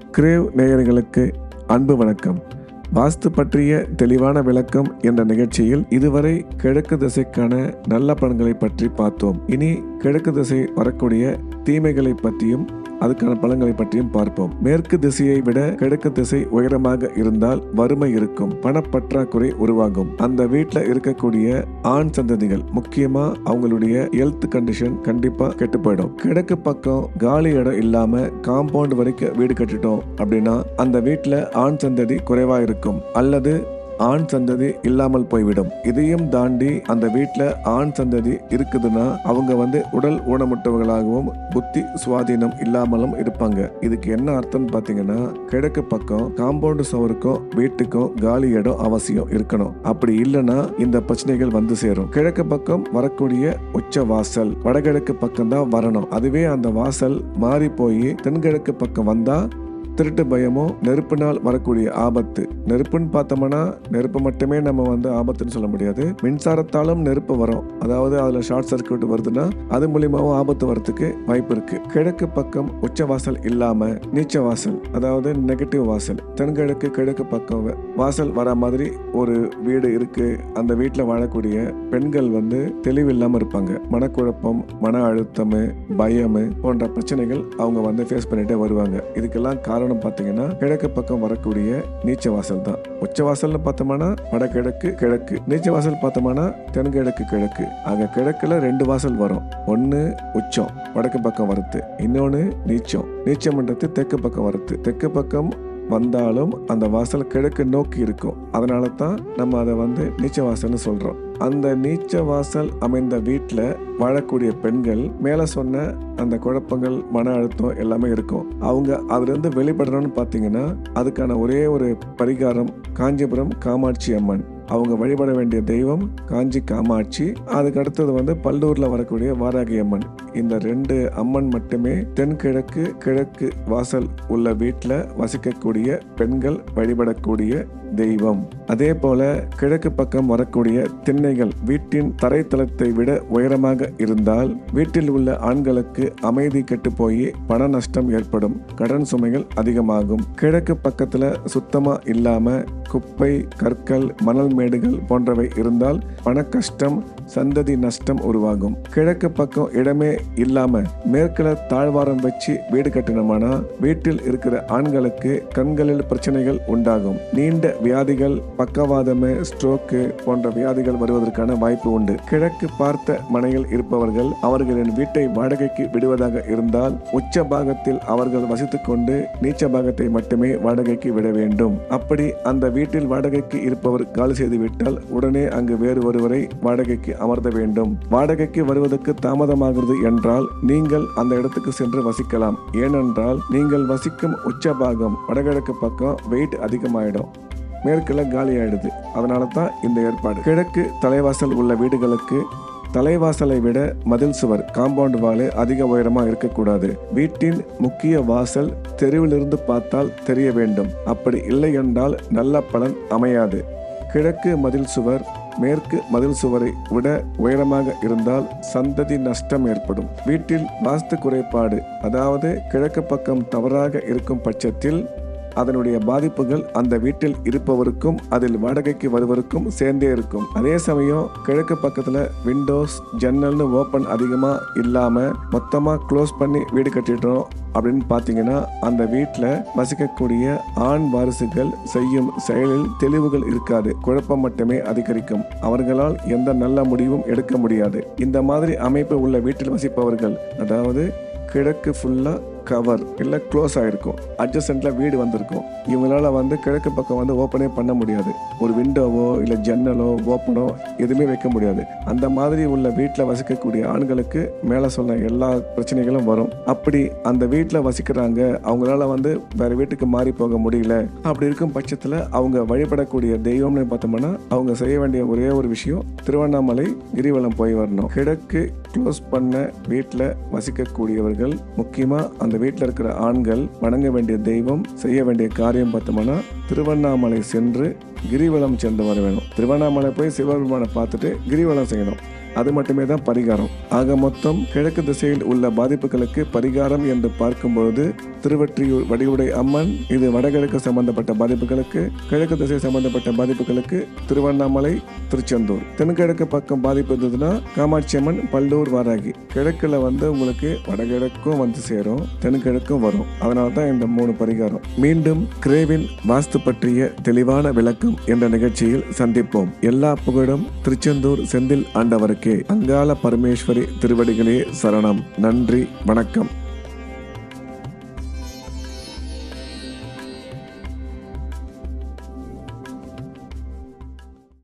grave நேயர்களுக்கு அன்பு வணக்கம் வாஸ்து பற்றிய தெளிவான விளக்கம் என்ற நிகழ்ச்சியில் இதுவரை கிழக்கு திசைக்கான நல்ல பலன்களை பற்றி பார்த்தோம் இனி கிழக்கு திசை வரக்கூடிய தீமைகளை பற்றியும் அதுக்கான பலன்களை பற்றியும் பார்ப்போம் மேற்கு திசையை விட கிழக்கு திசை உயரமாக இருந்தால் வறுமை இருக்கும் பணப்பற்றாக்குறை உருவாகும் அந்த வீட்டில் இருக்கக்கூடிய ஆண் சந்ததிகள் முக்கியமா அவங்களுடைய ஹெல்த் கண்டிஷன் கண்டிப்பா கெட்டு போயிடும் கிழக்கு பக்கம் காலி இடம் இல்லாம காம்பவுண்ட் வரைக்கும் வீடு கட்டிட்டோம் அப்படின்னா அந்த வீட்டில் ஆண் சந்ததி குறைவா இருக்கும் அல்லது ஆண் சந்ததி இல்லாமல் போய்விடும் இதையும் தாண்டி அந்த வீட்டில் ஆண் சந்ததி இருக்குதுன்னா அவங்க வந்து உடல் ஊனமுட்டவர்களாகவும் புத்தி சுவாதீனம் இல்லாமலும் இருப்பாங்க இதுக்கு என்ன அர்த்தம் பார்த்தீங்கன்னா கிழக்கு பக்கம் காம்பவுண்ட் சுவருக்கும் வீட்டுக்கும் காலி இடம் அவசியம் இருக்கணும் அப்படி இல்லைன்னா இந்த பிரச்சனைகள் வந்து சேரும் கிழக்கு பக்கம் வரக்கூடிய உச்ச வாசல் வடகிழக்கு பக்கம் தான் வரணும் அதுவே அந்த வாசல் மாறி போய் தென்கிழக்கு பக்கம் வந்தா திருட்டு பயமும் நெருப்பினால் வரக்கூடிய ஆபத்து நெருப்புன்னு பார்த்தோம்னா நெருப்பு மட்டுமே நம்ம வந்து ஆபத்துன்னு சொல்ல முடியாது மின்சாரத்தாலும் நெருப்பு வரும் அதாவது அதில் ஷார்ட் சர்க்யூட் வருதுன்னா அது மூலியமாவும் ஆபத்து வரதுக்கு வாய்ப்பு இருக்கு கிழக்கு பக்கம் உச்ச வாசல் இல்லாம நீச்ச வாசல் அதாவது நெகட்டிவ் வாசல் தென்கிழக்கு கிழக்கு பக்கம் வ- வாசல் வர மாதிரி ஒரு வீடு இருக்கு அந்த வீட்டில் வாழக்கூடிய பெண்கள் வந்து தெளிவில்லாம இருப்பாங்க மனக்குழப்பம் மன அழுத்தம் பயம் போன்ற பிரச்சனைகள் அவங்க வந்து ஃபேஸ் பண்ணிட்டே வருவாங்க இதுக்கெல்லாம் காரணம் பார்த்தீங்கன்னா கிழக்கு பக்கம் வரக்கூடிய நீச்ச வாசல் தான் உச்ச வாசல்னு பார்த்தோம்னா வடகிழக்கு கிழக்கு நீச்ச வாசல் பார்த்தோம்னா தென்கிழக்கு கிழக்கு ஆக கிழக்குல ரெண்டு வாசல் வரும் ஒன்னு உச்சம் வடக்கு பக்கம் வருது இன்னொன்னு நீச்சம் நீச்சம்ன்றது தெற்கு பக்கம் வருது தெற்கு பக்கம் வந்தாலும் அந்த வாசல் கிழக்கு நோக்கி இருக்கும் அதனால தான் நம்ம அதை வந்து நீச்ச வாசல்னு சொல்றோம் அந்த நீச்ச வாசல் அமைந்த வீட்டில் வாழக்கூடிய பெண்கள் மேலே சொன்ன அந்த குழப்பங்கள் மன அழுத்தம் எல்லாமே இருக்கும் அவங்க அதுலேருந்து வெளிப்படணும்னு பார்த்தீங்கன்னா அதுக்கான ஒரே ஒரு பரிகாரம் காஞ்சிபுரம் காமாட்சி அம்மன் அவங்க வழிபட வேண்டிய தெய்வம் காஞ்சி காமாட்சி அதுக்கு அடுத்தது வந்து பல்லூர்ல வரக்கூடிய வாராகி அம்மன் இந்த ரெண்டு அம்மன் மட்டுமே தென்கிழக்கு கிழக்கு வாசல் உள்ள வீட்டில் வசிக்கக்கூடிய பெண்கள் வழிபடக்கூடிய தெய்வம் அதே போல கிழக்கு பக்கம் வரக்கூடிய திண்ணைகள் வீட்டின் தரைத்தளத்தை விட உயரமாக இருந்தால் வீட்டில் உள்ள ஆண்களுக்கு அமைதி கெட்டு போய் பண நஷ்டம் ஏற்படும் கடன் சுமைகள் அதிகமாகும் கிழக்கு பக்கத்துல சுத்தமா இல்லாம குப்பை கற்கள் மணல் மேடுகள் போன்றவை இருந்தால் பண கஷ்டம் சந்ததி நஷ்டம் உருவாகும் கிழக்கு பக்கம் இடமே இல்லாம மேற்குல தாழ்வாரம் வச்சு வீடு கட்டினோம்னா வீட்டில் இருக்கிற ஆண்களுக்கு கண்களில் பிரச்சனைகள் உண்டாகும் நீண்ட வியாதிகள் பக்கவாதமு ஸ்ட்ரோக்கு போன்ற வியாதிகள் வருவதற்கான வாய்ப்பு உண்டு கிழக்கு பார்த்த மனையில் இருப்பவர்கள் அவர்களின் வீட்டை வாடகைக்கு விடுவதாக இருந்தால் உச்ச பாகத்தில் அவர்கள் வசித்துக் கொண்டு நீச்ச பாகத்தை மட்டுமே வாடகைக்கு விட வேண்டும் அப்படி அந்த வீட்டில் வாடகைக்கு இருப்பவர் காலி செய்து விட்டால் உடனே அங்கு வேறு ஒருவரை வாடகைக்கு அமர்த்த வேண்டும் வாடகைக்கு வருவதற்கு தாமதமாகிறது என்றால் நீங்கள் அந்த இடத்துக்கு சென்று வசிக்கலாம் ஏனென்றால் நீங்கள் வசிக்கும் உச்ச பாகம் வடகிழக்கு பக்கம் வெயிட் அதிகமாயிடும் மேற்குல காலி ஆயிடுது அதனால தான் இந்த ஏற்பாடு கிழக்கு தலைவாசல் உள்ள வீடுகளுக்கு தலைவாசலை விட மதில் சுவர் காம்பவுண்ட் வாலு அதிக உயரமா இருக்கக்கூடாது வீட்டின் முக்கிய வாசல் தெருவிலிருந்து பார்த்தால் தெரிய வேண்டும் அப்படி இல்லை என்றால் நல்ல பலன் அமையாது கிழக்கு மதில் சுவர் மேற்கு மதில் சுவரை விட உயரமாக இருந்தால் சந்ததி நஷ்டம் ஏற்படும் வீட்டில் வாஸ்து குறைபாடு அதாவது கிழக்கு பக்கம் தவறாக இருக்கும் பட்சத்தில் அதனுடைய பாதிப்புகள் அந்த வீட்டில் இருப்பவருக்கும் அதில் வாடகைக்கு வருவருக்கும் சேர்ந்தே இருக்கும் அதே சமயம் கிழக்கு பக்கத்துல விண்டோஸ் ஜன்னல்னு ஓப்பன் அதிகமா இல்லாம மொத்தமா க்ளோஸ் பண்ணி வீடு கட்டிட்டோம் அப்படின்னு பார்த்தீங்கன்னா அந்த வீட்டில் வசிக்கக்கூடிய ஆண் வாரிசுகள் செய்யும் செயலில் தெளிவுகள் இருக்காது குழப்பம் மட்டுமே அதிகரிக்கும் அவர்களால் எந்த நல்ல முடிவும் எடுக்க முடியாது இந்த மாதிரி அமைப்பு உள்ள வீட்டில் வசிப்பவர்கள் அதாவது கிழக்கு ஃபுல்லா கவர் இல்லை க்ளோஸ் ஆகிருக்கும் அட்ஜஸ்டண்ட்டில் வீடு வந்திருக்கும் இவங்களால வந்து கிழக்கு பக்கம் வந்து ஓப்பனே பண்ண முடியாது ஒரு விண்டோவோ இல்லை ஜன்னலோ ஓப்பனோ எதுவுமே வைக்க முடியாது அந்த மாதிரி உள்ள வீட்டில் வசிக்கக்கூடிய ஆண்களுக்கு மேலே சொன்ன எல்லா பிரச்சனைகளும் வரும் அப்படி அந்த வீட்டில் வசிக்கிறாங்க அவங்களால வந்து வேற வீட்டுக்கு மாறி போக முடியல அப்படி இருக்கும் பட்சத்தில் அவங்க வழிபடக்கூடிய தெய்வம்னு பார்த்தோம்னா அவங்க செய்ய வேண்டிய ஒரே ஒரு விஷயம் திருவண்ணாமலை கிரிவலம் போய் வரணும் கிழக்கு க்ளோஸ் பண்ண வீட்டில் வசிக்கக்கூடியவர்கள் முக்கியமாக அந்த வீட்டில் இருக்கிற ஆண்கள் வணங்க வேண்டிய தெய்வம் செய்ய வேண்டிய காரியம் பார்த்தோம்னா திருவண்ணாமலை சென்று கிரிவலம் சென்று வர வேணும் திருவண்ணாமலை போய் சிவபெருமானை பார்த்துட்டு கிரிவலம் செய்யணும் அது மட்டுமே தான் பரிகாரம் ஆக மொத்தம் கிழக்கு திசையில் உள்ள பாதிப்புகளுக்கு பரிகாரம் என்று பார்க்கும்பொழுது திருவற்றியூர் வடிவுடை அம்மன் இது வடகிழக்கு சம்பந்தப்பட்ட பாதிப்புகளுக்கு கிழக்கு திசை சம்பந்தப்பட்ட பாதிப்புகளுக்கு திருவண்ணாமலை திருச்செந்தூர் தென்கிழக்கு பக்கம் பாதிப்பு இருந்ததுன்னா காமாட்சி அம்மன் பல்லூர் வாராகி கிழக்குல வந்து உங்களுக்கு வடகிழக்கும் வந்து சேரும் தென்கிழக்கும் வரும் அதனால தான் இந்த மூணு பரிகாரம் மீண்டும் கிரேவின் வாஸ்து பற்றிய தெளிவான விளக்கம் என்ற நிகழ்ச்சியில் சந்திப்போம் எல்லா புகழும் திருச்செந்தூர் செந்தில் ஆண்டவருக்கே அங்காள பரமேஸ்வரி திருவடிகளே சரணம் நன்றி வணக்கம்